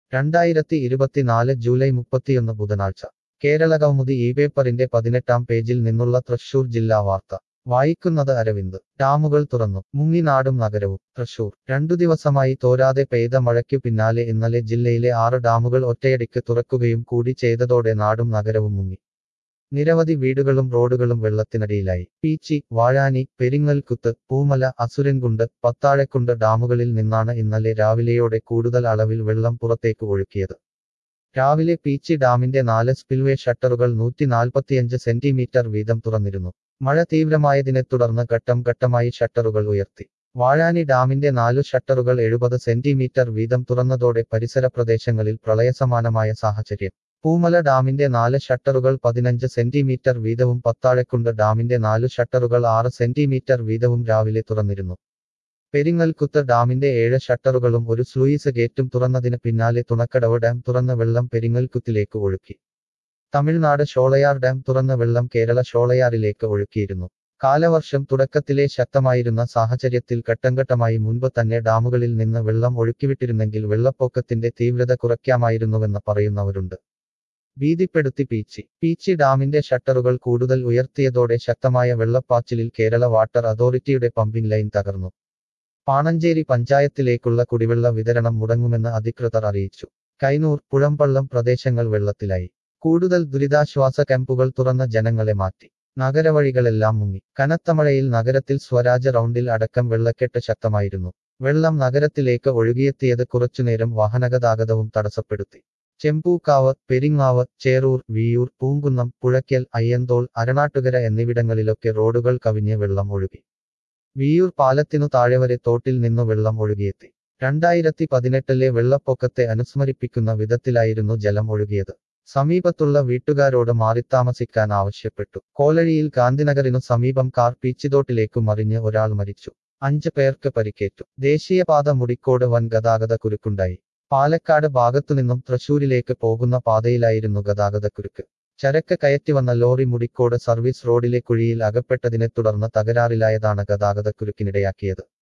രണ്ടായിരത്തി ഇരുപത്തിനാല് ജൂലൈ മുപ്പത്തിയൊന്ന് ബുധനാഴ്ച കേരള കൗമുദി ഈ പേപ്പറിന്റെ പതിനെട്ടാം പേജിൽ നിന്നുള്ള തൃശൂർ ജില്ലാ വാർത്ത വായിക്കുന്നത് അരവിന്ദ് ഡാമുകൾ തുറന്നു മുങ്ങി നാടും നഗരവും തൃശൂർ രണ്ടു ദിവസമായി തോരാതെ പെയ്ത മഴയ്ക്കു പിന്നാലെ ഇന്നലെ ജില്ലയിലെ ആറ് ഡാമുകൾ ഒറ്റയടിക്ക് തുറക്കുകയും കൂടി ചെയ്തതോടെ നാടും നഗരവും മുങ്ങി നിരവധി വീടുകളും റോഡുകളും വെള്ളത്തിനടിയിലായി പീച്ചി വാഴാനി പെരിങ്ങൽകുത്ത് പൂമല അസുരൻകുണ്ട് പത്താഴക്കുണ്ട് ഡാമുകളിൽ നിന്നാണ് ഇന്നലെ രാവിലെയോടെ കൂടുതൽ അളവിൽ വെള്ളം പുറത്തേക്ക് ഒഴുക്കിയത് രാവിലെ പീച്ചി ഡാമിന്റെ നാല് സ്പിൽവേ ഷട്ടറുകൾ നൂറ്റി നാൽപ്പത്തിയഞ്ച് സെന്റിമീറ്റർ വീതം തുറന്നിരുന്നു മഴ തീവ്രമായതിനെ തുടർന്ന് ഘട്ടം ഘട്ടമായി ഷട്ടറുകൾ ഉയർത്തി വാഴാനി ഡാമിന്റെ നാലു ഷട്ടറുകൾ എഴുപത് സെന്റിമീറ്റർ വീതം തുറന്നതോടെ പരിസര പ്രദേശങ്ങളിൽ പ്രളയസമാനമായ സാഹചര്യം പൂമല ഡാമിന്റെ നാല് ഷട്ടറുകൾ പതിനഞ്ച് സെന്റിമീറ്റർ വീതവും പത്താഴക്കുണ്ട് ഡാമിന്റെ നാലു ഷട്ടറുകൾ ആറ് സെന്റിമീറ്റർ വീതവും രാവിലെ തുറന്നിരുന്നു പെരിങ്ങൽകുത്ത് ഡാമിന്റെ ഏഴ് ഷട്ടറുകളും ഒരു സ്ലൂയിസ് ഗേറ്റും തുറന്നതിന് പിന്നാലെ തുണക്കടവ് ഡാം തുറന്ന വെള്ളം പെരിങ്ങൽകുത്തിലേക്ക് ഒഴുക്കി തമിഴ്നാട് ഷോളയാർ ഡാം തുറന്ന വെള്ളം കേരള ഷോളയാറിലേക്ക് ഒഴുക്കിയിരുന്നു കാലവർഷം തുടക്കത്തിലെ ശക്തമായിരുന്ന സാഹചര്യത്തിൽ ഘട്ടംഘട്ടമായി മുൻപ് തന്നെ ഡാമുകളിൽ നിന്ന് വെള്ളം ഒഴുക്കിവിട്ടിരുന്നെങ്കിൽ വെള്ളപ്പൊക്കത്തിന്റെ തീവ്രത കുറയ്ക്കാമായിരുന്നുവെന്ന് പറയുന്നവരുണ്ട് ഭീതിപ്പെടുത്തി പീച്ചി പീച്ചി ഡാമിന്റെ ഷട്ടറുകൾ കൂടുതൽ ഉയർത്തിയതോടെ ശക്തമായ വെള്ളപ്പാച്ചിലിൽ കേരള വാട്ടർ അതോറിറ്റിയുടെ പമ്പിംഗ് ലൈൻ തകർന്നു പാണഞ്ചേരി പഞ്ചായത്തിലേക്കുള്ള കുടിവെള്ള വിതരണം മുടങ്ങുമെന്ന് അധികൃതർ അറിയിച്ചു കൈനൂർ പുഴമ്പള്ളം പ്രദേശങ്ങൾ വെള്ളത്തിലായി കൂടുതൽ ദുരിതാശ്വാസ ക്യാമ്പുകൾ തുറന്ന ജനങ്ങളെ മാറ്റി നഗരവഴികളെല്ലാം മുങ്ങി കനത്ത മഴയിൽ നഗരത്തിൽ സ്വരാജ റൗണ്ടിൽ അടക്കം വെള്ളക്കെട്ട് ശക്തമായിരുന്നു വെള്ളം നഗരത്തിലേക്ക് ഒഴുകിയെത്തിയത് കുറച്ചുനേരം വാഹനഗതാഗതവും തടസ്സപ്പെടുത്തി ചെമ്പൂക്കാവ് പെരിങ്ങാവ് ചേറൂർ വിയൂർ പൂങ്കുന്നം പുഴയ്ക്കൽ അയ്യന്തോൾ അരണാട്ടുകര എന്നിവിടങ്ങളിലൊക്കെ റോഡുകൾ കവിഞ്ഞ് വെള്ളം ഒഴുകി വിയൂർ പാലത്തിനു താഴെ വരെ തോട്ടിൽ നിന്നു വെള്ളം ഒഴുകിയെത്തി രണ്ടായിരത്തി പതിനെട്ടിലെ വെള്ളപ്പൊക്കത്തെ അനുസ്മരിപ്പിക്കുന്ന വിധത്തിലായിരുന്നു ജലം ഒഴുകിയത് സമീപത്തുള്ള വീട്ടുകാരോട് മാറിത്താമസിക്കാൻ ആവശ്യപ്പെട്ടു കോലഴിയിൽ ഗാന്ധിനഗറിനു സമീപം കാർ പീച്ചിതോട്ടിലേക്കു മറിഞ്ഞ് ഒരാൾ മരിച്ചു അഞ്ച് പേർക്ക് പരിക്കേറ്റു ദേശീയപാത മുടിക്കോട് വൻ ഗതാഗത കുരുക്കുണ്ടായി പാലക്കാട് ഭാഗത്തുനിന്നും തൃശൂരിലേക്ക് പോകുന്ന പാതയിലായിരുന്നു ഗതാഗതക്കുരുക്ക് ചരക്ക് കയറ്റി വന്ന ലോറി മുടിക്കോട് സർവീസ് റോഡിലെ കുഴിയിൽ അകപ്പെട്ടതിനെ തുടർന്ന് തകരാറിലായതാണ് ഗതാഗതക്കുരുക്കിനിടയാക്കിയത്